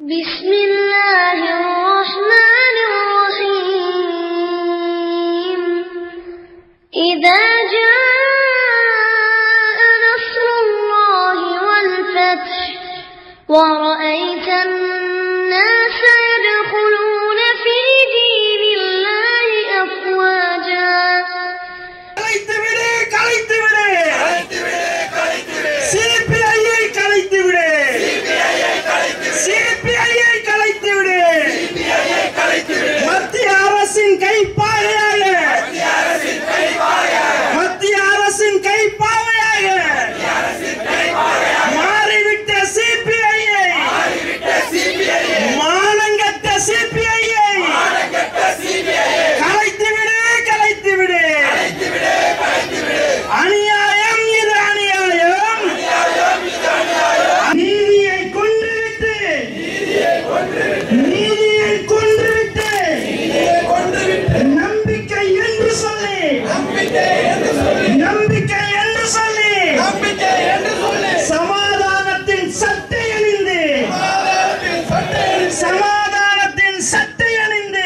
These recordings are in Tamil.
بسم الله الرحمن الرحيم إذا جاء نصر الله والفتح ورأيت الناس يدخلون في دين الله أفواجا கலைத்து விடு கலைத்து விடு சிபிஐயை கலைத்து விடு சிபிஐயை கலைத்து விடு மத்திய அரசின் கைப்பாவையாக மத்திய அரசின் கைப்பாவையாக மாறிவிட்ட சிபிஐயை மானங்கட்ட சிபிஐயை கலைத்து விடு கலைத்து விடு அநியாயம் இது அநியாயம் நீதியை கொன்றுவிட்டு நீதியை கொன்றுவிட்டு நம்பிக்கை என்று சொல்லி நம்பிக்கை என்று சொல்லி சமாதானத்தின் சட்டை அணிந்து சமாதானத்தின் சட்டை அணிந்து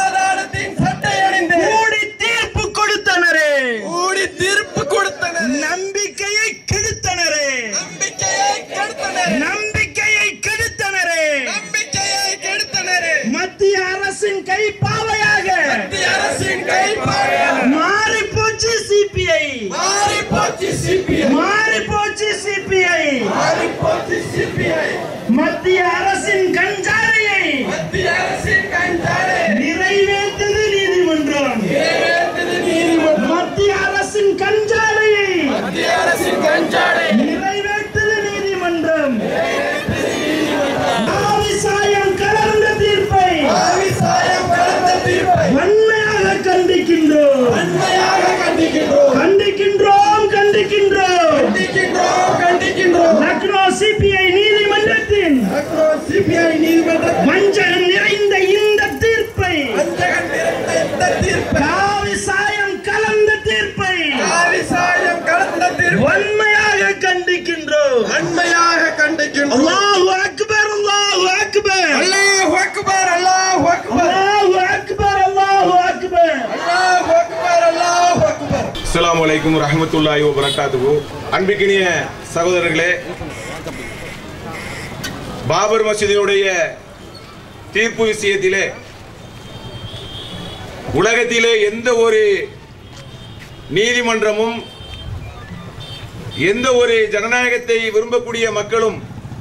கூடி தீர்ப்பு கொடுத்தனரே கூடி தீர்ப்பு கொடுத்தனர் நம்பிக்கையை கெடுத்தனரே நம்பிக்கையை கெடுத்தனர் நம்பிக்கையை கெடுத்தனரே நம்பிக்கையை கெடுத்தனர் மத்திய அரசின் கை பாவையாக மத்திய அரசின் கைப்பாக மாறி போச்சு சிபிஐ மாறி போச்சு சிபிஐ மாறி போச்சு சிபிஐ மாறி போச்சு சிபிஐ மத்திய அரசின் கஞ்சாலையை மத்திய அரசின் கண்டாரே நிறைவேற்றது நீதிமன்றம் நிறைவேற்றது நீதிமன்றம் மத்திய அரசின் கஞ்சாலையை மத்திய அரசின் கஞ்சாடை நிறைவேற்றது நீதிமன்றம் ஆவி சாயம் கலந்த தீர்ப்பை விவசாயம் கலந்த தீர்ப்பை வன்மையாக கண்டிக்கின்றோம் உண்மையாக கண்டிக்கின்றோம் கண்டிக்கின்றோம் கண்டிக்கின்றோம் கண்டிக்கின்றோம் கண்டிக்கின்றோம் லக்னோ சிபிஐ நீதிமன்றத்தின் சிபிஐ நீதிமன்றத்தில் வஞ்சகம் நிறைந்த இந்த தீர்ப்பை வஞ்சகம் நிறைந்த இந்த தீர்ப்பை காவி சாயம் கலந்த தீர்ப்பை விவசாயம் கலந்த தீர்ப்பை வன்மையாக கண்டிக்கின்றோம் உண்மையாக கண்டிக்கின்றோம் அல்லாஹு அக்பர் அல்லாஹு அக்பர் அல்லாஹ் அக்பர் அல்லாஹ் அக்பர் அல்லாஹு அக்பர் அல்லாஹு அக்பர் அல்லாஹ் அக்பர் அல்லாஹ் அக்பர் அஸ்ஸலாமு அலைக்கும் ரஹமத்துல்லாஹி வபரகாத்துஹு அன்பிக்கினிய சகோதரர்களே பாபர் மசூதியுடைய தீர்ப்பு விஷயத்திலே உலகத்திலே எந்த ஒரு நீதிமன்றமும் எந்த ஒரு ஜனநாயகத்தை விரும்பக்கூடிய மக்களும்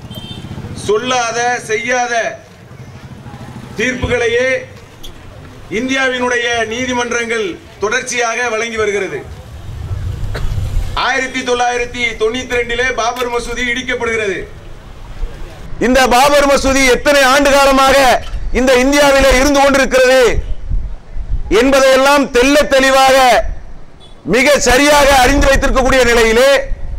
சொல்லாத செய்யாத தீர்ப்புகளையே இந்தியாவினுடைய நீதிமன்றங்கள் தொடர்ச்சியாக வழங்கி வருகிறது ஆயிரத்தி தொள்ளாயிரத்தி தொண்ணூத்தி ரெண்டிலே பாபர் மசூதி இடிக்கப்படுகிறது இந்த பாபர் மசூதி எத்தனை ஆண்டு காலமாக இந்த இந்தியாவிலே இருந்து கொண்டிருக்கிறது என்பதையெல்லாம் தெல்ல தெளிவாக மிக சரியாக அறிந்து வைத்திருக்கக்கூடிய நிலையிலே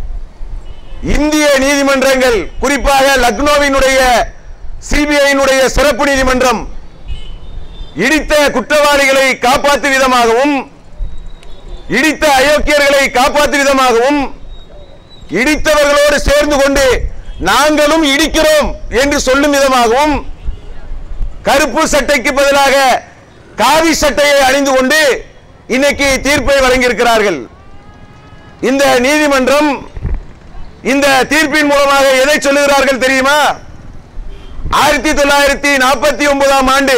இந்திய நீதிமன்றங்கள் குறிப்பாக லக்னோவினுடைய சிபிஐனுடைய சிறப்பு நீதிமன்றம் இடித்த குற்றவாளிகளை காப்பாற்றும் விதமாகவும் இடித்த அயோக்கியர்களை காப்பாற்றும் விதமாகவும் இடித்தவர்களோடு சேர்ந்து கொண்டு நாங்களும் இடிக்கிறோம் என்று சொல்லும் விதமாகவும் கருப்பு சட்டைக்கு பதிலாக காவி சட்டையை அணிந்து கொண்டு இன்னைக்கு தீர்ப்பை வழங்கியிருக்கிறார்கள் இந்த நீதிமன்றம் இந்த தீர்ப்பின் மூலமாக எதை சொல்லுகிறார்கள் தெரியுமா ஆயிரத்தி தொள்ளாயிரத்தி நாற்பத்தி ஒன்பதாம் ஆண்டு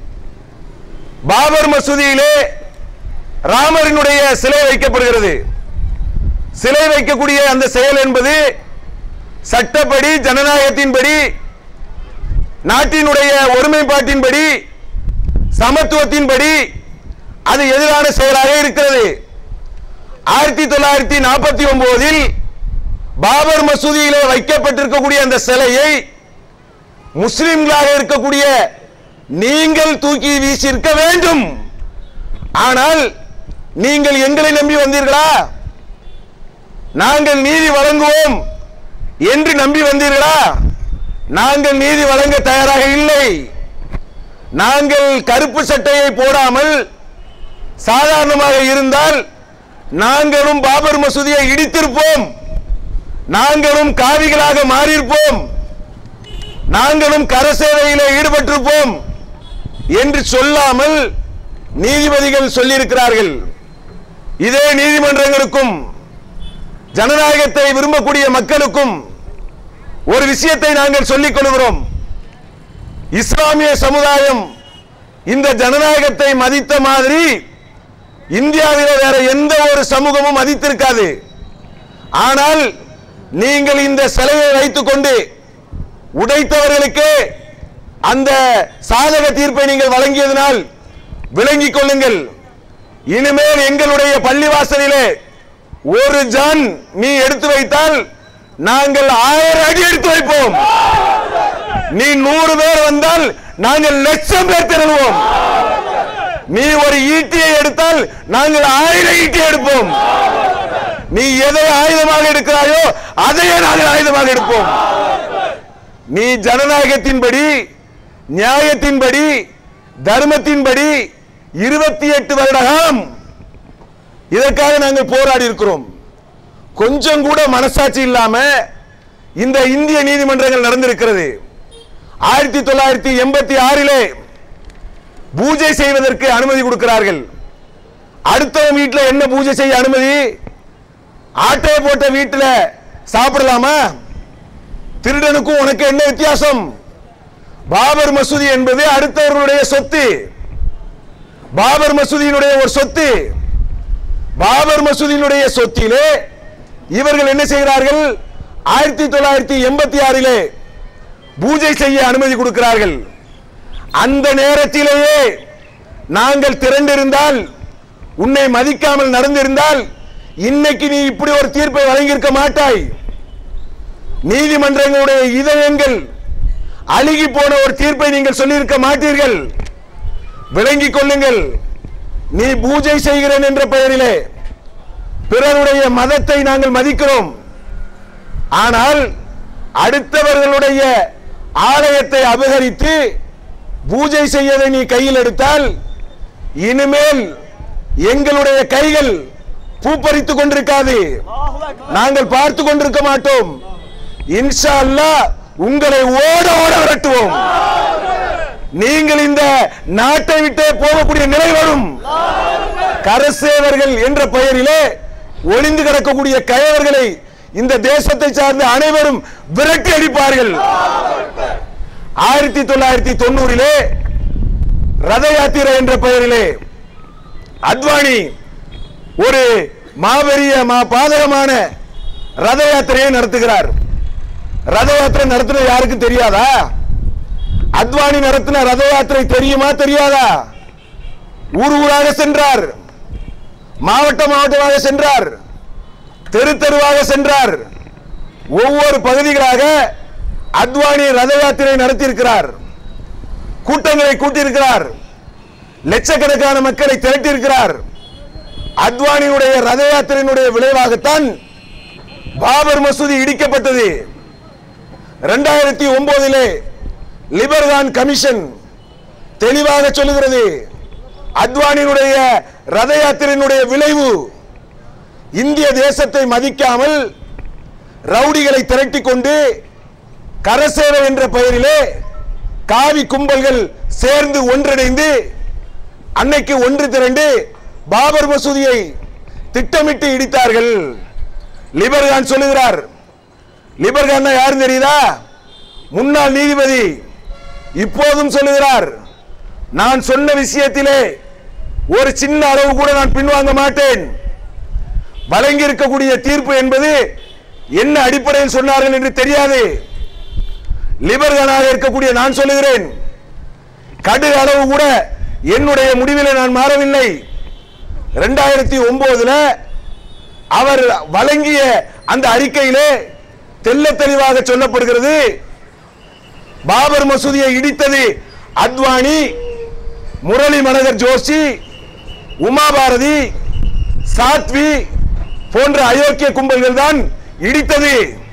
பாபர் மசூதியிலே ராமரினுடைய சிலை வைக்கப்படுகிறது சிலை வைக்கக்கூடிய அந்த செயல் என்பது சட்டப்படி ஜனநாயகத்தின்படி நாட்டினுடைய ஒருமைப்பாட்டின்படி சமத்துவத்தின்படி அது எதிரான செயலாக இருக்கிறது ஆயிரத்தி தொள்ளாயிரத்தி நாற்பத்தி ஒன்பதில் பாபர் மசூதியிலே வைக்கப்பட்டிருக்கக்கூடிய அந்த சிலையை முஸ்லிம்களாக இருக்கக்கூடிய நீங்கள் தூக்கி வீசியிருக்க வேண்டும் ஆனால் நீங்கள் எங்களை நம்பி வந்தீர்களா நாங்கள் நீதி வழங்குவோம் என்று நம்பி வந்தீர்களா நாங்கள் நீதி வழங்க தயாராக இல்லை நாங்கள் கருப்பு சட்டையை போடாமல் சாதாரணமாக இருந்தால் நாங்களும் பாபர் மசூதியை இடித்திருப்போம் நாங்களும் காவிகளாக மாறியிருப்போம் நாங்களும் கரசேவையிலே ஈடுபட்டிருப்போம் என்று சொல்லாமல் நீதிபதிகள் சொல்லியிருக்கிறார்கள் இதே நீதிமன்றங்களுக்கும் ஜனநாயகத்தை விரும்பக்கூடிய மக்களுக்கும் ஒரு விஷயத்தை நாங்கள் சொல்லிக் கொள்கிறோம் இஸ்லாமிய சமுதாயம் இந்த ஜனநாயகத்தை மதித்த மாதிரி இந்தியாவிலே வேற எந்த ஒரு சமூகமும் மதித்திருக்காது ஆனால் நீங்கள் இந்த சிலையை வைத்துக் கொண்டு உடைத்தவர்களுக்கு அந்த சாதக தீர்ப்பை நீங்கள் வழங்கியதனால் விளங்கிக் கொள்ளுங்கள் இனிமேல் எங்களுடைய பள்ளிவாசலிலே ஒரு ஜான் நீ எடுத்து வைத்தால் நாங்கள் ஆயிரம் அடி எடுத்து வைப்போம் நீ நூறு பேர் வந்தால் நாங்கள் லட்சம் பேர் திரளுவோம் நீ ஒரு ஈட்டியை எடுத்தால் நாங்கள் ஆயிரம் ஈட்டி எடுப்போம் நீ எதை ஆயுதமாக எடுக்கிறாயோ அதையே நாங்கள் ஆயுதமாக எடுப்போம் நீ ஜனநாயகத்தின்படி நியாயத்தின்படி தர்மத்தின்படி இருபத்தி எட்டு வருட காலம் இதற்காக நாங்கள் போராடி இருக்கிறோம் கொஞ்சம் கூட மனசாட்சி இல்லாம இந்த இந்திய நீதிமன்றங்கள் நடந்திருக்கிறது ஆயிரத்தி தொள்ளாயிரத்தி எண்பத்தி ஆறிலே பூஜை செய்வதற்கு அனுமதி கொடுக்கிறார்கள் அடுத்தவன் வீட்டில் என்ன பூஜை செய்ய அனுமதி ஆட்டையை போட்ட வீட்டில் சாப்பிடலாமா திருடனுக்கும் உனக்கு என்ன வித்தியாசம் பாபர் மசூதி என்பது அடுத்தவர்களுடைய சொத்து பாபர் மசூதியினுடைய ஒரு சொத்து பாபர் மசூதியினுடைய சொத்திலே இவர்கள் என்ன செய்கிறார்கள் ஆயிரத்தி தொள்ளாயிரத்தி எண்பத்தி ஆறிலே பூஜை செய்ய அனுமதி கொடுக்கிறார்கள் அந்த நேரத்திலேயே நாங்கள் திரண்டிருந்தால் உன்னை மதிக்காமல் நடந்திருந்தால் இன்னைக்கு நீ இப்படி ஒரு தீர்ப்பை வழங்கியிருக்க மாட்டாய் நீதிமன்றங்களுடைய இதயங்கள் அழுகி போன ஒரு தீர்ப்பை நீங்கள் சொல்லியிருக்க மாட்டீர்கள் விளங்கிக் கொள்ளுங்கள் நீ பூஜை செய்கிறேன் என்ற பெயரிலே பிறருடைய மதத்தை நாங்கள் மதிக்கிறோம் ஆனால் அடுத்தவர்களுடைய ஆலயத்தை அபகரித்து பூஜை செய்யதை நீ கையில் எடுத்தால் இனிமேல் எங்களுடைய கைகள் பூப்பறித்துக் கொண்டிருக்காது நாங்கள் பார்த்து கொண்டிருக்க மாட்டோம் இன்ஷா அல்லாஹ் உங்களை ஓட ஓட விரட்டுவோம் நீங்கள் இந்த நாட்டை விட்டே போகக்கூடிய நிலை வரும் கரசேவர்கள் என்ற பெயரிலே ஒளிந்து கிடக்கக்கூடிய கயவர்களை இந்த தேசத்தை சார்ந்த அனைவரும் விரட்டி அடிப்பார்கள் ஆயிரத்தி தொள்ளாயிரத்தி தொண்ணூறிலே ரத யாத்திரை என்ற பெயரிலே அத்வானி ஒரு மாபெரிய மா பாதகமான ரத யாத்திரையை நடத்துகிறார் ரத யாத்திரை நடத்துறது யாருக்கு தெரியாதா அத்வானி நடத்தின ரத யாத்திரை தெரியுமா தெரியாதா ஊர் ஊராக சென்றார் மாவட்ட மாவட்டமாக சென்றார் தெரு தெருவாக சென்றார் ஒவ்வொரு பகுதிகளாக அத்வானி ரத யாத்திரை நடத்தியிருக்கிறார் கூட்டங்களை கூட்டியிருக்கிறார் லட்சக்கணக்கான மக்களை திரட்டியிருக்கிறார் அத்வானியுடைய ரத யாத்திரையினுடைய விளைவாகத்தான் பாபர் மசூதி இடிக்கப்பட்டது இரண்டாயிரத்தி ஒன்பதிலே லிபர்கான் கமிஷன் தெளிவாக சொல்லுகிறது அத்வானியினுடைய ரத யாத்திரையினுடைய விளைவு இந்திய தேசத்தை மதிக்காமல் ரவுடிகளை திரட்டிக் கொண்டு கரசேவை என்ற பெயரிலே காவி கும்பல்கள் சேர்ந்து ஒன்றிணைந்து அன்னைக்கு ஒன்று திரண்டு பாபர் மசூதியை திட்டமிட்டு இடித்தார்கள் லிபர்கான் சொல்லுகிறார் லிபர்கான் யாரும் தெரியுதா முன்னாள் நீதிபதி இப்போதும் சொல்லுகிறார் நான் சொன்ன விஷயத்திலே ஒரு சின்ன அளவு கூட நான் பின்வாங்க மாட்டேன் வழங்கி இருக்கக்கூடிய தீர்ப்பு என்பது என்ன அடிப்படையில் சொன்னார்கள் என்று தெரியாது லிபர்கனாக இருக்கக்கூடிய நான் சொல்லுகிறேன் கடு அளவு கூட என்னுடைய முடிவிலே நான் மாறவில்லை இரண்டாயிரத்தி ஒன்பதுல அவர் வழங்கிய அந்த அறிக்கையிலே தெல்ல தெளிவாக சொல்லப்படுகிறது பாபர் மசூதியை இடித்தது அத்வானி முரளி மனோகர் ஜோஷி உமா பாரதி சாத்வி போன்ற அயோக்கிய கும்பல்கள் தான் இடித்தது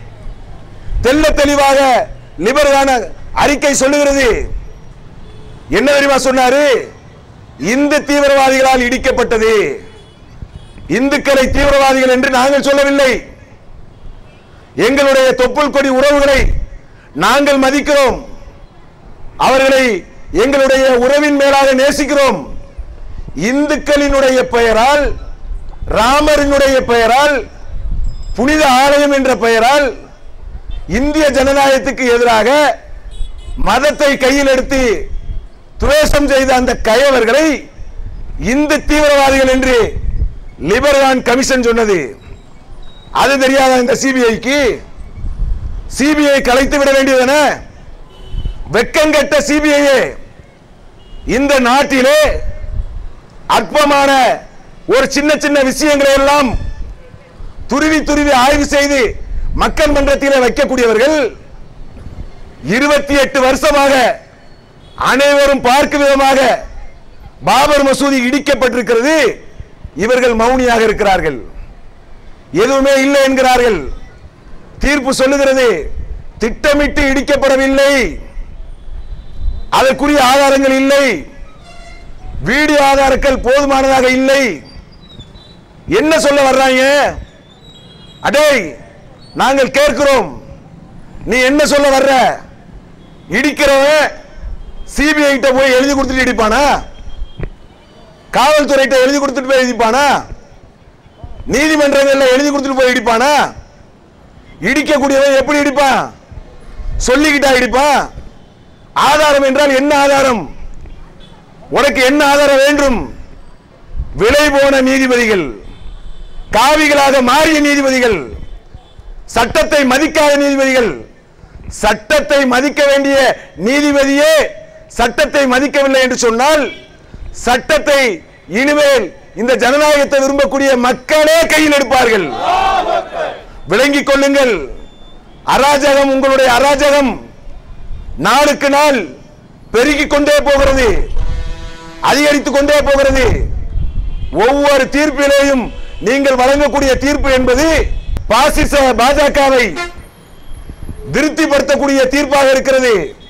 தெல்ல தெளிவாக லிபர்கான அறிக்கை சொல்லுகிறது என்ன தெரியுமா சொன்னாரு இந்து தீவிரவாதிகளால் இடிக்கப்பட்டது இந்துக்களை தீவிரவாதிகள் என்று நாங்கள் சொல்லவில்லை எங்களுடைய தொப்புள் கொடி உறவுகளை நாங்கள் மதிக்கிறோம் அவர்களை எங்களுடைய உறவின் மேலாக நேசிக்கிறோம் இந்துக்களினுடைய பெயரால் ராமரினுடைய பெயரால் புனித ஆலயம் என்ற பெயரால் இந்திய ஜனநாயகத்துக்கு எதிராக மதத்தை கையில் எடுத்து துவேஷம் செய்த அந்த கயவர்களை இந்து தீவிரவாதிகள் என்று லிபர்கான் கமிஷன் சொன்னது அது தெரியாத இந்த சிபிஐக்கு சிபிஐ கலைத்து விட வேண்டியதென வெக்கங்கெட்ட சிபிஐயே இந்த நாட்டிலே அற்பமான ஒரு சின்ன சின்ன விஷயங்களை எல்லாம் துருவி துருவி ஆய்வு செய்து மக்கள் மன்றத்திலே வைக்கக்கூடியவர்கள் இருபத்தி எட்டு வருஷமாக அனைவரும் பார்க்கும் விதமாக பாபர் மசூதி இடிக்கப்பட்டிருக்கிறது இவர்கள் மௌனியாக இருக்கிறார்கள் எதுவுமே இல்லை என்கிறார்கள் தீர்ப்பு சொல்லுகிறது திட்டமிட்டு இடிக்கப்படவில்லை அதற்குரிய ஆதாரங்கள் இல்லை வீடியோ ஆதாரங்கள் போதுமானதாக இல்லை என்ன சொல்ல வர்றாங்க அடேய் நாங்கள் கேட்கிறோம் நீ என்ன சொல்ல வர்ற இடிக்கிறவன் சிபிஐ கிட்ட போய் எழுதி கொடுத்துட்டு இடிப்பானா காவல்துறையிட்ட எழுதி கொடுத்துட்டு போய் இடிப்பானா நீதிமன்றங்கள்ல எழுதி கொடுத்துட்டு போய் இடிப்பானா இடிக்கக்கூடியவன் எப்படி இடிப்பான் சொல்லிக்கிட்டா இடிப்பான் ஆதாரம் என்றால் என்ன ஆதாரம் உனக்கு என்ன ஆதாரம் வேண்டும் விலை போன நீதிபதிகள் காவிகளாக மாறிய நீதிபதிகள் சட்டத்தை மதிக்காத நீதிபதிகள் சட்டத்தை மதிக்க வேண்டிய நீதிபதியே சட்டத்தை மதிக்கவில்லை என்று சொன்னால் சட்டத்தை இனிமேல் இந்த ஜனநாயகத்தை விரும்பக்கூடிய மக்களே கையில் எடுப்பார்கள் விளங்கிக் கொள்ளுங்கள் அராஜகம் உங்களுடைய அராஜகம் நாளுக்கு நாள் பெருகிக் கொண்டே போகிறது அதிகரித்துக் கொண்டே போகிறது ஒவ்வொரு தீர்ப்பிலேயும் நீங்கள் வழங்கக்கூடிய தீர்ப்பு என்பது பாசிச பாஜகவை திருப்திப்படுத்தக்கூடிய தீர்ப்பாக இருக்கிறது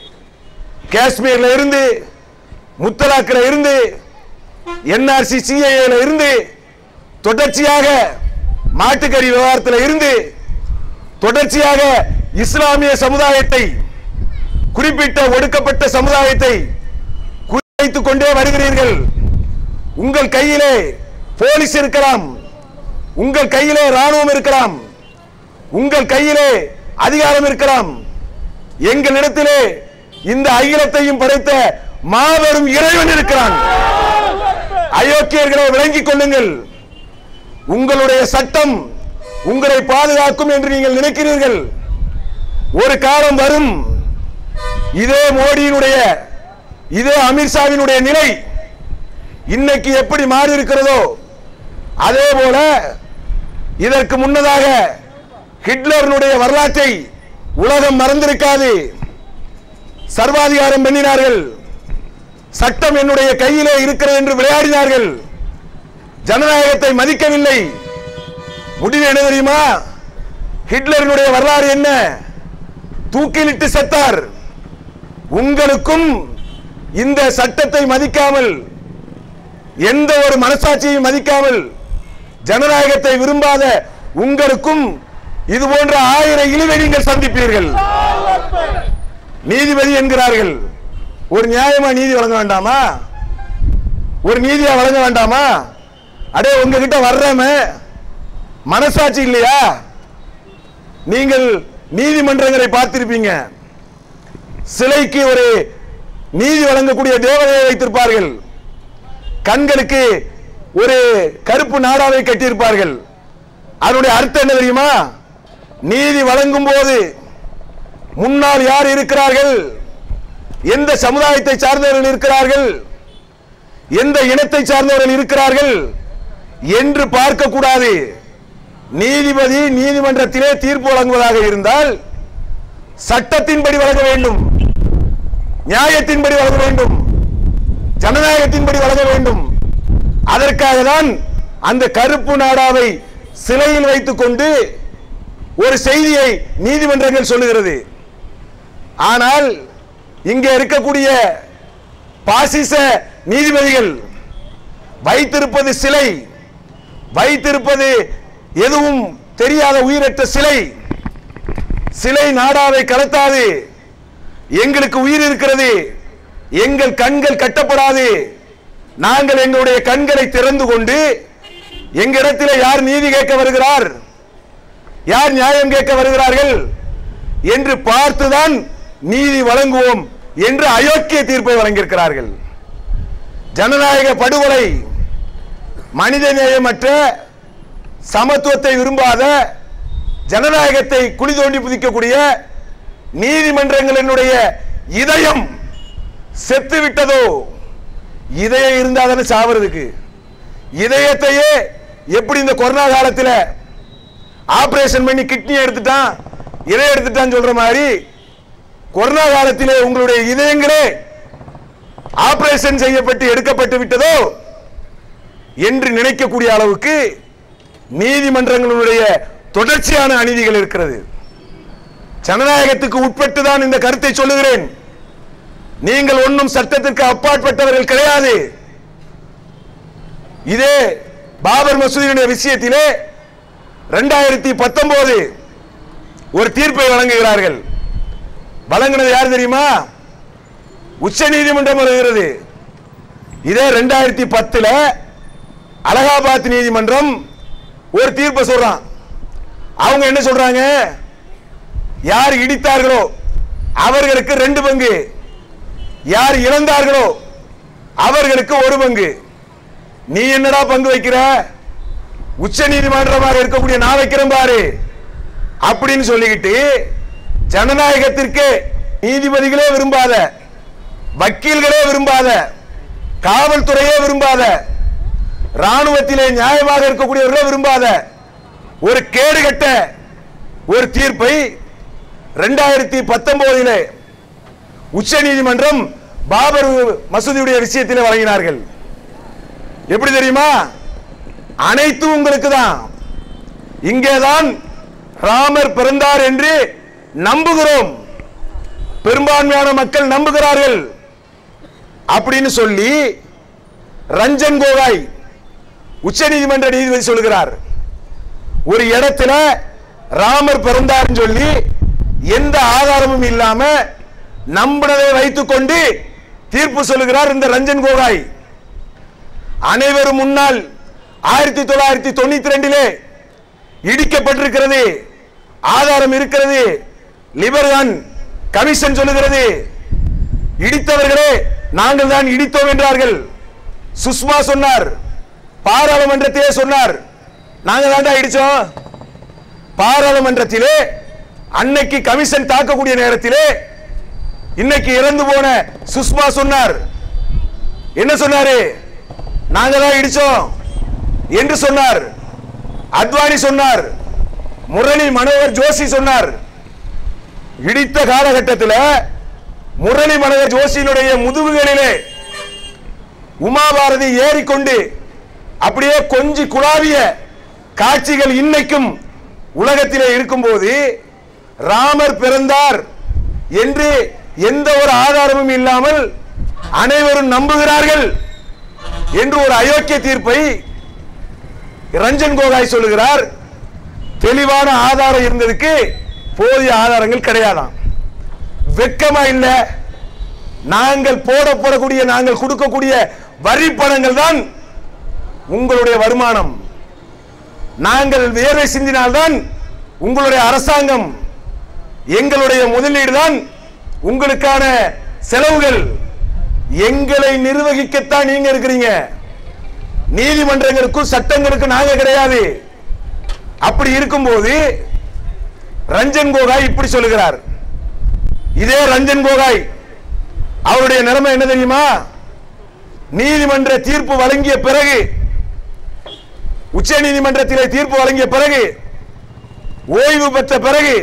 காஷ்மீர்ல இருந்து முத்தலாக்கில் இருந்து என்ஆர்சி சிஏஏல இருந்து தொடர்ச்சியாக மாட்டுக்கறி விவகாரத்தில் இருந்து தொடர்ச்சியாக இஸ்லாமிய சமுதாயத்தை குறிப்பிட்ட ஒடுக்கப்பட்ட சமுதாயத்தை குறிவைத்துக் கொண்டே வருகிறீர்கள் உங்கள் கையிலே போலீஸ் இருக்கலாம் உங்கள் கையிலே ராணுவம் இருக்கலாம் உங்கள் கையிலே அதிகாரம் இருக்கலாம் எங்களிடத்திலே இந்த அகிலத்தையும் படைத்த மாபெரும் இறைவன் இருக்கிறான் அயோக்கியர்களை விளங்கிக் கொள்ளுங்கள் உங்களுடைய சட்டம் உங்களை பாதுகாக்கும் என்று நீங்கள் நினைக்கிறீர்கள் ஒரு காலம் வரும் இதே மோடியினுடைய இதே அமித்ஷாவினுடைய நிலை இன்னைக்கு எப்படி மாறி இருக்கிறதோ அதே போல இதற்கு முன்னதாக ஹிட்லருடைய வரலாற்றை உலகம் மறந்திருக்காது சர்வாதிகாரம் பண்ணினார்கள் சட்டம் என்னுடைய கையிலே இருக்கிறது என்று விளையாடினார்கள் ஜனநாயகத்தை மதிக்கவில்லை முடிவு என்ன தெரியுமா ஹிட்லரினுடைய வரலாறு என்ன தூக்கிலிட்டு செத்தார் உங்களுக்கும் இந்த சட்டத்தை மதிக்காமல் எந்த ஒரு மனசாட்சியையும் மதிக்காமல் ஜனநாயகத்தை விரும்பாத உங்களுக்கும் இது போன்ற ஆயிரம் இழிவை நீங்கள் சந்திப்பீர்கள் நீதிபதி என்கிறார்கள் ஒரு நியாயமா நீதி வழங்க வேண்டாமா ஒரு நீதியா வழங்க வேண்டாமா அடே உங்ககிட்ட வர்றமே மனசாட்சி இல்லையா நீங்கள் நீதிமன்றங்களை பார்த்திருப்பீங்க சிலைக்கு ஒரு நீதி வழங்கக்கூடிய தேவதையை வைத்திருப்பார்கள் கண்களுக்கு ஒரு கருப்பு நாடாவை கட்டியிருப்பார்கள் அதனுடைய அர்த்தம் என்ன தெரியுமா நீதி வழங்கும் போது முன்னால் யார் இருக்கிறார்கள் எந்த சமுதாயத்தை சார்ந்தவர்கள் இருக்கிறார்கள் எந்த இனத்தை சார்ந்தவர்கள் இருக்கிறார்கள் என்று பார்க்க கூடாது நீதிபதி நீதிமன்றத்திலே தீர்ப்பு வழங்குவதாக இருந்தால் சட்டத்தின்படி வழங்க வேண்டும் நியாயத்தின்படி வழங்க வேண்டும் ஜனநாயகத்தின்படி வழங்க வேண்டும் அதற்காக தான் அந்த கருப்பு நாடாவை சிலையில் வைத்துக் கொண்டு ஒரு செய்தியை நீதிமன்றங்கள் சொல்லுகிறது ஆனால் இங்கே இருக்கக்கூடிய பாசிச நீதிபதிகள் வைத்திருப்பது சிலை வைத்திருப்பது எதுவும் தெரியாத உயிரற்ற சிலை சிலை நாடாவை கலத்தாது எங்களுக்கு உயிர் இருக்கிறது எங்கள் கண்கள் கட்டப்படாது நாங்கள் எங்களுடைய கண்களை திறந்து கொண்டு எங்களிடத்தில் யார் நீதி கேட்க வருகிறார் யார் நியாயம் கேட்க வருகிறார்கள் என்று பார்த்துதான் நீதி வழங்குவோம் என்று அயோக்கிய தீர்ப்பை வழங்கியிருக்கிறார்கள் ஜனநாயக படுகொலை மனித நேயமற்ற சமத்துவத்தை விரும்பாத ஜனநாயகத்தை குழி தோண்டி புதிக்கக்கூடிய நீதிமன்றங்களினுடைய இதயம் செத்து விட்டதோ இதயம் இருந்தாதானே சாவறதுக்கு இதயத்தையே எப்படி இந்த கொரோனா காலத்தில் ஆபரேஷன் பண்ணி கிட்னி எடுத்துட்டான் இதயம் எடுத்துட்டான்னு சொல்ற மாதிரி கொரோனா காலத்திலே உங்களுடைய இதயங்களே ஆபரேஷன் செய்யப்பட்டு எடுக்கப்பட்டு விட்டதோ என்று நினைக்கக்கூடிய அளவுக்கு நீதிமன்றங்களுடைய தொடர்ச்சியான அநீதிகள் இருக்கிறது ஜனநாயகத்துக்கு உட்பட்டு தான் இந்த கருத்தை சொல்லுகிறேன் நீங்கள் ஒன்றும் சட்டத்திற்கு அப்பாற்பட்டவர்கள் கிடையாது இதே பாபர் மசூதியினுடைய விஷயத்திலே ரெண்டாயிரத்தி பத்தொன்பது ஒரு தீர்ப்பை வழங்குகிறார்கள் வழங்கினது யார் தெரியுமா உச்ச நீதிமன்றம் வருகிறது இதே ரெண்டாயிரத்தி பத்துல அலகாபாத் நீதிமன்றம் ஒரு தீர்ப்பை சொல்றான் அவங்க என்ன சொல்றாங்க யார் இடித்தார்களோ அவர்களுக்கு ரெண்டு பங்கு யார் இழந்தார்களோ அவர்களுக்கு ஒரு பங்கு நீ என்னடா பங்கு வைக்கிற உச்ச நீதிமன்றமாக இருக்கக்கூடிய நான் வைக்கிறேன் பாரு அப்படின்னு சொல்லிக்கிட்டு ஜனநாயகத்திற்கு நீதிபதிகளே விரும்பாத வக்கீல்களே விரும்பாத காவல்துறையே விரும்பாத ராணுவத்திலே நியாயமாக இருக்கக்கூடியவர்களே விரும்பாத ஒரு கேடுகட்ட ஒரு தீர்ப்பை ரெண்டாயிரத்தி பத்தொன்பதிலே உச்ச நீதிமன்றம் பாபர் மசூதியுடைய விஷயத்திலே வழங்கினார்கள் எப்படி தெரியுமா அனைத்தும் உங்களுக்கு தான் இங்கேதான் ராமர் பிறந்தார் என்று நம்புகிறோம் பெரும்பான்மையான மக்கள் நம்புகிறார்கள் அப்படின்னு சொல்லி ரஞ்சன் கோகாய் உச்சநீதிமன்ற நீதிபதி சொல்கிறார் ஒரு இடத்துல ராமர் பிறந்தார்னு சொல்லி எந்த ஆதாரமும் இல்லாம நம்பினதை வைத்துக்கொண்டு தீர்ப்பு சொல்லுகிறார் இந்த ரஞ்சன் கோகாய் அனைவரும் முன்னால் ஆயிரத்தி தொள்ளாயிரத்தி தொண்ணூத்தி ரெண்டிலே இடிக்கப்பட்டிருக்கிறது ஆதாரம் இருக்கிறது லிபர்கான் கமிஷன் சொல்லுகிறது இடித்தவர்களே நாங்கள் தான் இடித்தோம் என்றார்கள் சுஷ்மா சொன்னார் பாராளுமன்றத்திலே சொன்னார் நாங்க தாண்டா இடிச்சோம் பாராளுமன்றத்திலே அன்னைக்கு கமிஷன் தாக்கக்கூடிய நேரத்திலே இன்னைக்கு இறந்து போன சுஷ்மா சொன்னார் என்ன சொன்னாரு நாங்க தான் இடிச்சோம் என்று சொன்னார் அத்வானி சொன்னார் முரளி மனோகர் ஜோஷி சொன்னார் இடித்த காலகட்டத்தில் முரளி மனோகர் ஜோஷியினுடைய முதுகுகளிலே உமாபாரதி ஏறிக்கொண்டு அப்படியே கொஞ்சி குழாவிய காட்சிகள் இன்னைக்கும் உலகத்திலே இருக்கும்போது ராமர் பிறந்தார் என்று எந்த ஒரு ஆதாரமும் இல்லாமல் அனைவரும் நம்புகிறார்கள் என்று ஒரு அயோக்கிய தீர்ப்பை ரஞ்சன் கோகாய் சொல்லுகிறார் தெளிவான ஆதாரம் இருந்ததுக்கு போதிய ஆதாரங்கள் கிடையாதாம் வெக்கமா இல்ல நாங்கள் போட போடக்கூடிய நாங்கள் கொடுக்கக்கூடிய வரி பணங்கள் தான் உங்களுடைய வருமானம் நாங்கள் வேர்வை சிந்தினால்தான் உங்களுடைய அரசாங்கம் எங்களுடைய முதலீடு தான் உங்களுக்கான செலவுகள் எங்களை நிர்வகிக்கத்தான் நீங்க இருக்கிறீங்க நீதிமன்றங்களுக்கும் சட்டங்களுக்கும் நாங்க கிடையாது அப்படி இருக்கும்போது ரஞ்சன் கோகாய் இப்படி சொல்லுகிறார் இதே ரஞ்சன் கோகாய் அவருடைய நிலைமை என்ன தெரியுமா நீதிமன்ற தீர்ப்பு வழங்கிய பிறகு உச்ச நீதிமன்றத்திலே தீர்ப்பு வழங்கிய பிறகு ஓய்வு பெற்ற பிறகு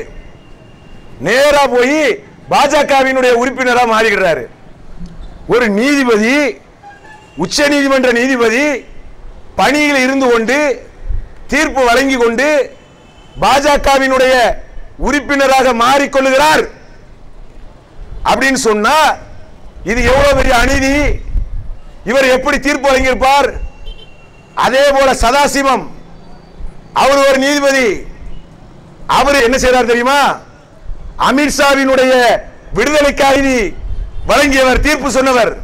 நேரா போய் பாஜகவினுடைய உறுப்பினரா மாறுகிறாரு ஒரு நீதிபதி உச்ச நீதிமன்ற நீதிபதி பணியில் இருந்து கொண்டு தீர்ப்பு வழங்கி கொண்டு பாஜகவினுடைய உறுப்பினராக மாறிக்கொள்ளுகிறார் அப்படின்னு சொன்னா இது எவ்வளவு பெரிய அநீதி இவர் எப்படி தீர்ப்பு வழங்கியிருப்பார் அதே போல சதாசிவம் அவர் ஒரு நீதிபதி அவர் என்ன செய்றார் தெரியுமா அமித்ஷாவினுடைய விடுதலை கைதி வழங்கியவர் தீர்ப்பு சொன்னவர்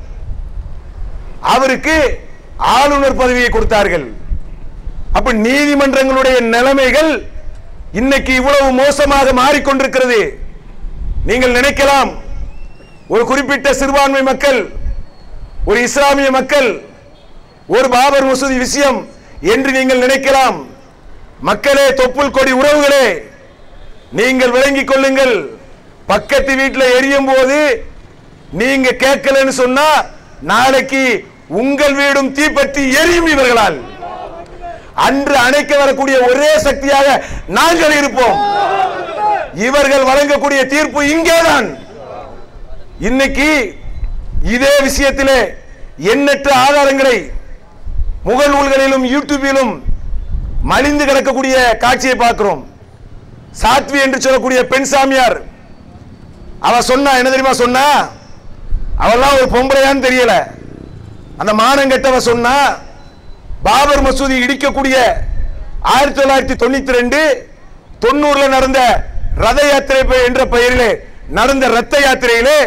அவருக்கு ஆளுநர் பதவியை கொடுத்தார்கள் அப்ப நீதிமன்றங்களுடைய நிலைமைகள் இன்னைக்கு இவ்வளவு மோசமாக மாறிக்கொண்டிருக்கிறது நீங்கள் நினைக்கலாம் ஒரு குறிப்பிட்ட சிறுபான்மை மக்கள் ஒரு இஸ்லாமிய மக்கள் ஒரு பாபர் மசூதி விஷயம் என்று நீங்கள் நினைக்கலாம் மக்களே தொப்புள் கொடி உறவுகளே நீங்கள் விளங்கிக் கொள்ளுங்கள் பக்கத்து வீட்டில் எரியும் போது நீங்க கேட்கலன்னு சொன்னா நாளைக்கு உங்கள் வீடும் தீப்பற்றி எரியும் இவர்களால் அன்று அணைக்க வரக்கூடிய ஒரே சக்தியாக நாங்கள் இருப்போம் இவர்கள் வழங்கக்கூடிய தீர்ப்பு இங்கேதான் இன்னைக்கு இதே விஷயத்திலே எண்ணற்ற ஆதாரங்களை முகநூல்களிலும் யூடியூபிலும் மலிந்து கிடக்கக்கூடிய காட்சியை பார்க்கிறோம் சாத்வி என்று சொல்லக்கூடிய பெண் சாமியார் அவ சொன்னா என்ன தெரியுமா சொன்னா அவெல்லாம் ஒரு பொம்பளையான்னு தெரியல அந்த மானங்கெட்டவ சொன்னா பாபர் மசூதி இடிக்கக்கூடிய ஆயிரத்தி தொள்ளாயிரத்தி தொண்ணூத்தி ரெண்டு தொண்ணூறுல நடந்த ரத யாத்திரை பெ- என்ற பெயரிலே நடந்த ரத்த யாத்திரையிலே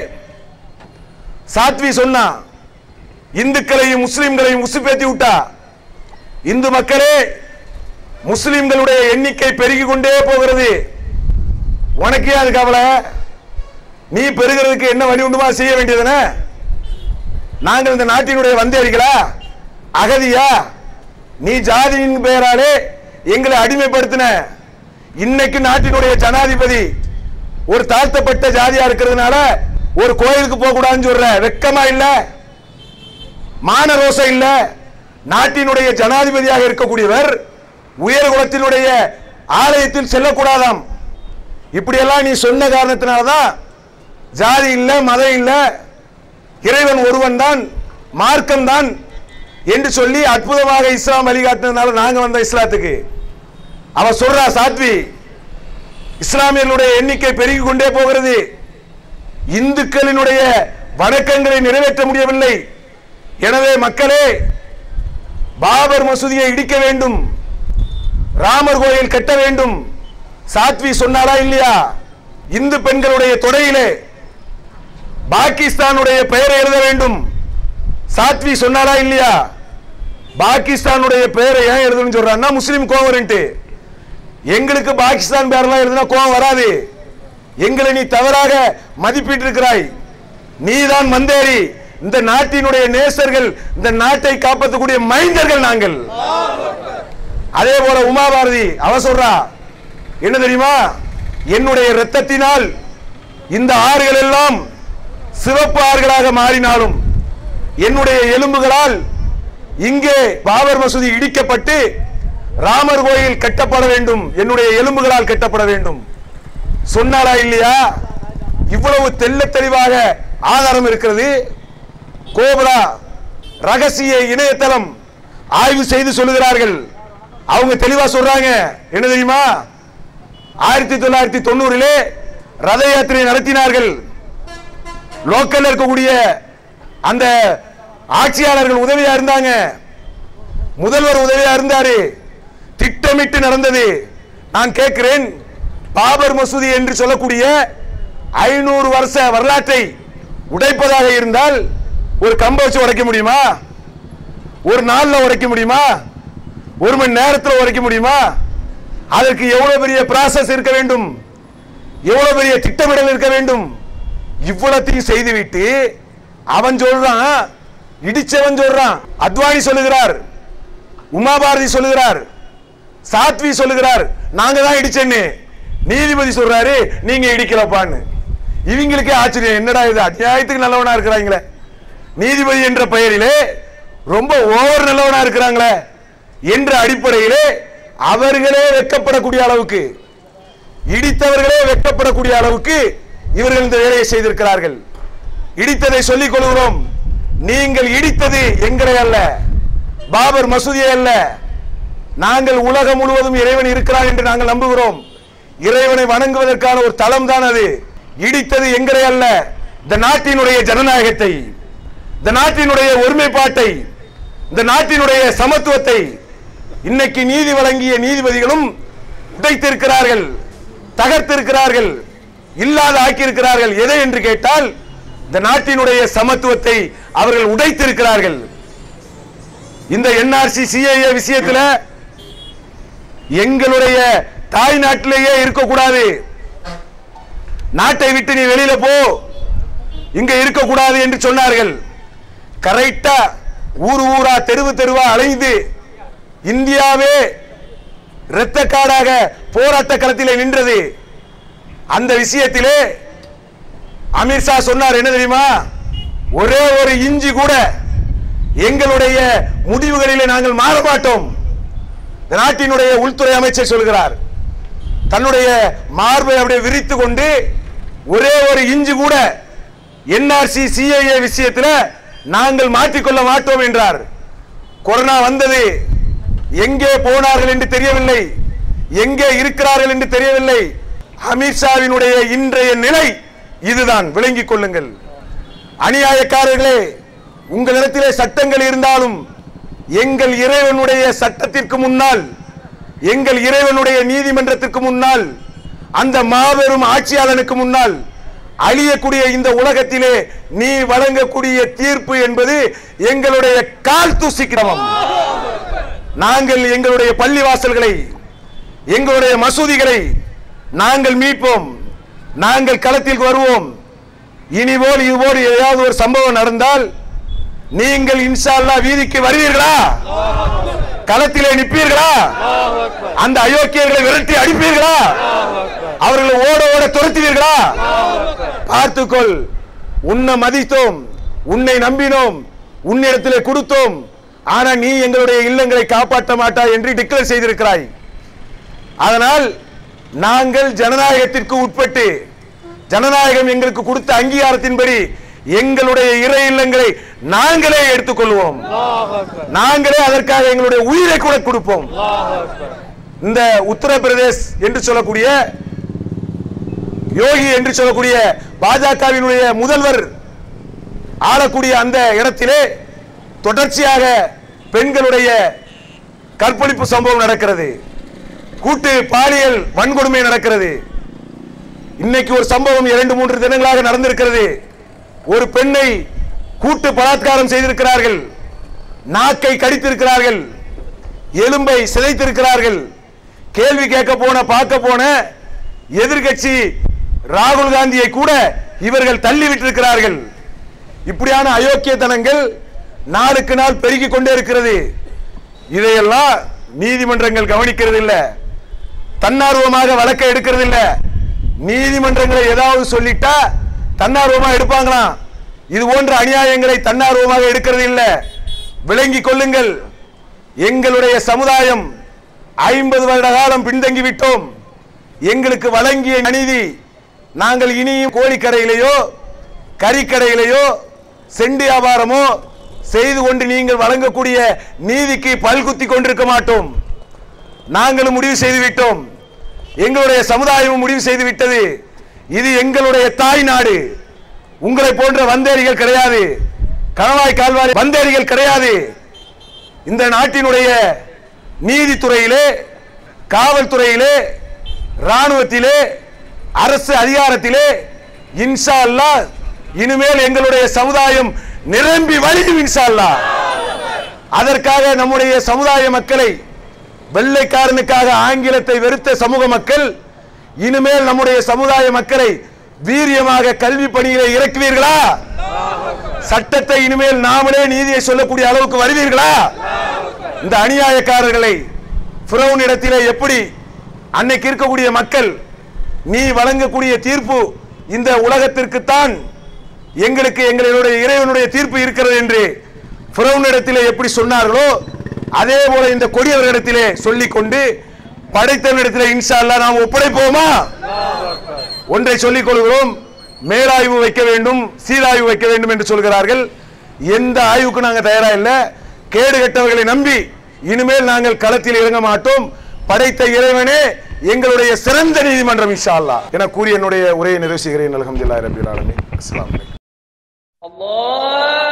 சாத்வி சொன்னா இந்துக்களையும் முஸ்லிம்களையும் உசுப்பேத்தி விட்டா இந்து மக்களே முஸ்லிம்களுடைய எண்ணிக்கை பெருகி கொண்டே போகிறது உனக்கு ஏன் அது கவலை நீ பெருகிறதுக்கு என்ன வழி உண்டுமா செய்ய வேண்டியதுன நாங்கள் இந்த நாட்டினுடைய வந்தேரிகளா அகதியா நீ ஜாதியின் பெயராலே எங்களை அடிமைப்படுத்தின இன்னைக்கு நாட்டினுடைய ஜனாதிபதி ஒரு தாழ்த்தப்பட்ட ஜாதியா இருக்கிறதுனால ஒரு கோயிலுக்கு போக கூடாதுன்னு சொல்ற வெக்கமா இல்ல மான ரோசம் இல்ல நாட்டினுடைய ஜனாதிபதியாக இருக்கக்கூடியவர் உயர் குலத்தினுடைய ஆலயத்தில் செல்லக்கூடாதாம் இப்படியெல்லாம் நீ சொன்ன காரணத்தினாலதான் ஜாதி இல்ல மதம் இல்ல இறைவன் ஒருவன் தான் மார்க்கம் தான் என்று சொல்லி அற்புதமாக இஸ்லாம் வழிகாட்டினதுனால நாங்க வந்த இஸ்லாத்துக்கு அவ சொல்றா சாத்வி இஸ்லாமியர்களுடைய எண்ணிக்கை பெருகிக் கொண்டே போகிறது இந்துக்களினுடைய வணக்கங்களை நிறைவேற்ற முடியவில்லை எனவே மக்களே பாபர் மசூதியை இடிக்க வேண்டும் ராமர் கோயில் கட்ட வேண்டும் சாத்வி சொன்னாரா இல்லையா இந்து பெண்களுடைய தொடையிலே பாகிஸ்தானுடைய பெயரை எழுத வேண்டும் சாத்வி சொன்னாரா இல்லையா பாகிஸ்தானுடைய பெயரை ஏன் எழுதணும்னு சொல்றான்னா முஸ்லீம் கோவம் வருன்ட்டு எங்களுக்கு பாகிஸ்தான் பேரெல்லாம் எழுதுனா கோவம் வராது எங்களை நீ தவறாக மதிப்பிட்டு இருக்கிறாய் நீதான் மந்தேரி இந்த நாட்டினுடைய நேசர்கள் இந்த நாட்டை காப்பாற்றக்கூடிய மைந்தர்கள் நாங்கள் அதே போல உமா பாரதி அவ சொல்றா என்ன தெரியுமா என்னுடைய இரத்தத்தினால் இந்த ஆறுகள் எல்லாம் சிவப்பு ஆறுகளாக மாறினாலும் என்னுடைய எலும்புகளால் இங்கே பாபர் மசூதி இடிக்கப்பட்டு ராமர் கோயில் கட்டப்பட வேண்டும் என்னுடைய எலும்புகளால் கட்டப்பட வேண்டும் சொன்னாரா இல்லையா இவ்வளவு தெள்ள தெளிவாக ஆதாரம் இருக்கிறது கோபுரா ரகசிய இணையதளம் ஆய்வு செய்து சொல்லுகிறார்கள் அவங்க தெளிவா சொல்றாங்க என்ன தெரியுமா ஆயிரத்தி தொள்ளாயிரத்தி தொண்ணூறிலே ரத யாத்திரை நடத்தினார்கள் லோக்கல்ல இருக்கக்கூடிய அந்த ஆட்சியாளர்கள் உதவியா இருந்தாங்க முதல்வர் உதவியா இருந்தாரு திட்டமிட்டு நடந்தது நான் கேட்கிறேன் பாபர் மசூதி என்று சொல்லக்கூடிய ஐநூறு வருஷ வரலாற்றை உடைப்பதாக இருந்தால் ஒரு கம்ப வச்சு உடைக்க முடியுமா ஒரு நாள்ல உடைக்க முடியுமா ஒரு மணி நேரத்தில் உடைக்க முடியுமா அதற்கு எவ்வளவு பெரிய ப்ராசஸ் இருக்க வேண்டும் எவ்வளவு பெரிய திட்டமிடல் இருக்க வேண்டும் இவ்வளத்தையும் செய்துவிட்டு அவன் சொல்றான் இடிச்சவன் சொல்றான் அத்வானி சொல்லுகிறார் உமா பாரதி சொல்லுகிறார் சாத்வி சொல்லுகிறார் நாங்க தான் இடிச்சேன்னு நீதிபதி சொல்றாரு நீங்க இடிக்கலப்பான்னு இவங்களுக்கே ஆச்சரியம் என்னடா இது அநியாயத்துக்கு நல்லவனா இருக்கிறாங்களே நீதிபதி என்ற பெயரிலே ரொம்ப ஓவர் நல்லவனா இருக்கிறாங்களே என்ற அடிப்படையிலே அவர்களே வெட்கப்படக்கூடிய அளவுக்கு இடித்தவர்களே வெட்கப்படக்கூடிய அளவுக்கு இவர்கள் இந்த வேலையை செய்திருக்கிறார்கள் இடித்ததை சொல்லிக் கொள்கிறோம் நீங்கள் இடித்தது எங்களை அல்ல பாபர் மசூதியை அல்ல நாங்கள் உலகம் முழுவதும் இறைவன் இருக்கிறான் என்று நாங்கள் நம்புகிறோம் இறைவனை வணங்குவதற்கான ஒரு தளம் தான் அது இடித்தது எங்களை அல்ல இந்த நாட்டினுடைய ஜனநாயகத்தை இந்த நாட்டினுடைய ஒருமைப்பாட்டை இந்த நாட்டினுடைய சமத்துவத்தை இன்னைக்கு நீதி வழங்கிய நீதிபதிகளும் உடைத்திருக்கிறார்கள் தகர்த்திருக்கிறார்கள் இல்லாத ஆக்கியிருக்கிறார்கள் எதை என்று கேட்டால் இந்த நாட்டினுடைய சமத்துவத்தை அவர்கள் உடைத்திருக்கிறார்கள் இந்த என்ஆர்சி சிஏஏ விஷயத்துல எங்களுடைய தாய் நாட்டிலேயே இருக்கக்கூடாது நாட்டை விட்டு நீ வெளியில போ இங்க இருக்கக்கூடாது என்று சொன்னார்கள் கரெக்டா ஊர் ஊரா தெருவு தெருவா அலைந்து இந்தியாவே இரத்த காடாக போராட்ட களத்திலே நின்றது அந்த விஷயத்திலே அமித்ஷா சொன்னார் என்ன தெரியுமா ஒரே ஒரு இஞ்சி கூட எங்களுடைய முடிவுகளிலே நாங்கள் மாற மாட்டோம் இந்த நாட்டினுடைய உள்துறை அமைச்சர் சொல்கிறார் தன்னுடைய மார்பை அப்படியே விரித்து கொண்டு ஒரே ஒரு இஞ்சு கூட என்ஆர்சி சிஐஏ விஷயத்தில் நாங்கள் மாற்றிக்கொள்ள மாட்டோம் என்றார் கொரோனா வந்தது எங்கே போனார்கள் என்று தெரியவில்லை எங்கே இருக்கிறார்கள் என்று தெரியவில்லை அமித்ஷாவினுடைய இன்றைய நிலை இதுதான் விளங்கிக் கொள்ளுங்கள் அநியாயக்காரர்களே உங்களிடத்திலே சட்டங்கள் இருந்தாலும் எங்கள் இறைவனுடைய சட்டத்திற்கு முன்னால் எங்கள் இறைவனுடைய நீதிமன்றத்திற்கு முன்னால் அந்த மாபெரும் ஆட்சியாளனுக்கு முன்னால் அழியக்கூடிய இந்த உலகத்திலே நீ வழங்கக்கூடிய தீர்ப்பு என்பது எங்களுடைய கால் தூசி கிரமம் நாங்கள் எங்களுடைய பள்ளி வாசல்களை எங்களுடைய மசூதிகளை நாங்கள் மீட்போம் நாங்கள் களத்தில் வருவோம் இனிபோல் இதுபோல் ஏதாவது ஒரு சம்பவம் நடந்தால் நீங்கள் இன்ஷா அல்லாஹ் வீதிக்கு வருவீர்களா களத்திலே நிற்பீர்களா அந்த அயோக்கியர்களை விரட்டி அடிப்பீர்களா அவர்களை ஓட ஓட துரத்துவீர்களா பார்த்துக்கொள் உன்னை மதித்தோம் உன்னை நம்பினோம் உன்னிடத்திலே கொடுத்தோம் ஆனா நீ எங்களுடைய இல்லங்களை காப்பாற்ற மாட்டாய் என்று டிக்ளேர் செய்திருக்கிறாய் அதனால் நாங்கள் ஜனநாயகத்திற்கு உட்பட்டு ஜனநாயகம் எங்களுக்கு கொடுத்த அங்கீகாரத்தின்படி எங்களுடைய இறை இல்லங்களை நாங்களே எடுத்துக்கொள்வோம் நாங்களே அதற்காக எங்களுடைய உயிரை கூட கொடுப்போம் இந்த உத்தரப்பிரதேஷ் என்று சொல்லக்கூடிய யோகி என்று சொல்லக்கூடிய பாஜகவினுடைய முதல்வர் ஆளக்கூடிய அந்த இடத்திலே தொடர்ச்சியாக பெண்களுடைய கற்பழிப்பு சம்பவம் நடக்கிறது கூட்டு பாலியல் வன்கொடுமை நடக்கிறது இன்னைக்கு ஒரு சம்பவம் இரண்டு மூன்று தினங்களாக நடந்திருக்கிறது ஒரு பெண்ணை கூட்டு பலாத்காரம் செய்திருக்கிறார்கள் நாக்கை கடித்திருக்கிறார்கள் எலும்பை சிதைத்திருக்கிறார்கள் கேள்வி கேட்க போன பார்க்க போன எதிர்கட்சி ராகுல் காந்தியை கூட இவர்கள் தள்ளி விட்டிருக்கிறார்கள் இப்படியான அயோக்கியத்தனங்கள் நாளுக்கு நாள் பெருகிக் கொண்டே இருக்கிறது இதையெல்லாம் நீதிமன்றங்கள் கவனிக்கிறது இல்ல தன்னார்வமாக வழக்கை எடுக்கிறது இல்ல நீதிமன்றங்களை ஏதாவது சொல்லிட்டா தன்னார்வமா எடுப்பாங்களாம் இது போன்ற அநியாயங்களை தன்னார்வமாக எடுக்கிறது இல்ல விளங்கிக் கொள்ளுங்கள் எங்களுடைய சமுதாயம் ஐம்பது வருட காலம் பின்தங்கி விட்டோம் எங்களுக்கு வழங்கிய அநீதி நாங்கள் இனியும் கோழிக்கடையிலேயோ கறிக்கடையிலேயோ செண்டு வியாபாரமோ செய்து கொண்டு நீங்கள் வழங்கக்கூடிய நீதிக்கு பல்குத்தி கொண்டிருக்க மாட்டோம் நாங்களும் முடிவு செய்து விட்டோம் எங்களுடைய சமுதாயமும் முடிவு செய்து விட்டது இது எங்களுடைய தாய் நாடு உங்களை போன்ற வந்தேரிகள் கிடையாது கணவாய் கால்வாய் வந்தேரிகள் கிடையாது இந்த நாட்டினுடைய நீதித்துறையிலே காவல்துறையிலே ராணுவத்திலே அரசு அதிகாரத்திலே இன்ஷா அல்லாஹ் இனிமேல் எங்களுடைய சமுதாயம் நிரம்பி வழியும் இன்ஷா அல்லாஹ் அதற்காக நம்முடைய சமுதாய மக்களை வெள்ளைக்காரனுக்காக ஆங்கிலத்தை வெறுத்த சமூக மக்கள் இனிமேல் நம்முடைய சமுதாய மக்களை வீரியமாக கல்வி பணியிலே இறக்குவீர்களா சட்டத்தை இனிமேல் நாமளே நீதியை சொல்லக்கூடிய அளவுக்கு வருவீர்களா இந்த அநியாயக்காரர்களை ஃபிரௌன் இடத்திலே எப்படி அன்னைக்கு இருக்கக்கூடிய மக்கள் நீ வழங்கக்கூடிய தீர்ப்பு இந்த உலகத்திற்குத்தான் எங்களுக்கு எங்களுடைய இறைவனுடைய தீர்ப்பு இருக்கிறது என்று ஃபிரௌனிடத்திலே எப்படி சொன்னார்களோ அதே போல இந்த கொடியவர்களிடத்திலே சொல்லிக் கொண்டு படைத்தவனிடத்திலே இன்ஷா அல்லாஹ் நாம் ஒப்படைப்போமா ஒன்றை சொல்லிக் கொள்கிறோம் மேலாய்வு வைக்க வேண்டும் சீராய்வு வைக்க வேண்டும் என்று சொல்கிறார்கள் எந்த ஆய்வுக்கும் நாங்கள் தயாரா இல்லை கேடு கெட்டவர்களை நம்பி இனிமேல் நாங்கள் களத்தில் இறங்க மாட்டோம் படைத்த இறைவனே எங்களுடைய சிறந்த நீதிமன்றம் இன்ஷா அல்லாஹ் என கூறி என்னுடைய உரையை நிறைவு செய்கிறேன் அல்ஹம்துலில்லாஹி ரபில் ஆலமீன் அஸ்ஸலாமு அலைக்கும் الله